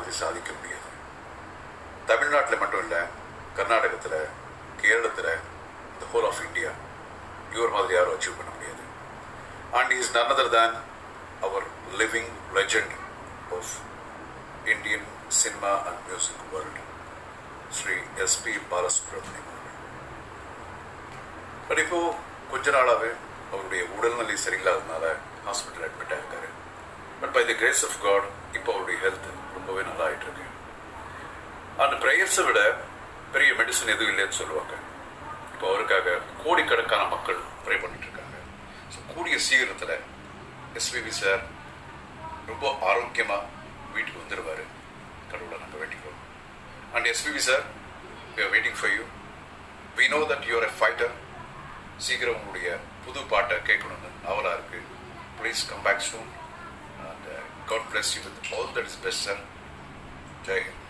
மாதிரி சாதிக்க முடியாது தமிழ்நாட்டில் மட்டும் இல்லை கர்நாடகத்தில் கேரளத்தில் இந்த ஹோல் ஆஃப் இந்தியா இவர் மாதிரி யாரும் அச்சீவ் பண்ண முடியாது and is none other than அவர் living legend of Indian cinema and music world Shri SP Balasubrahmanyam அவர்கள் பட் இப்போ கொஞ்ச நாளாவே அவருடைய உடல்நிலை சரியில்லாததுனால ஹாஸ்பிட்டல் அட்மிட் ஆயிருக்காரு but by the grace of God இப்போ அவருடைய ஹெல்த் ரொம்பவே நல்லா ஆயிட்டு இருக்கு அந்த ப்ரேயர்ஸை விட பெரிய மெடிசன் எதுவும் இல்லைன்னு சொல்லுவாங்க இப்போ அவருக்காக கோடிக்கணக்கான மக்கள் ப்ரே பண்ணிட்டு இருக்காங்க ஸோ கூடிய சீக்கிரத்தில் எஸ்பிபி சார் ரொம்ப ஆரோக்கியமாக வீட்டுக்கு வந்துடுவார் கடவுளை நாங்கள் வேண்டிக்கிறோம் and SPB sir we are waiting for you we know that you are a fighter சீக்கிரம் உங்களுடைய புது பாட்டை கேட்கணும்னு ஆவலாக இருக்கு please come back soon and God bless you with all that is best sir Jai Hind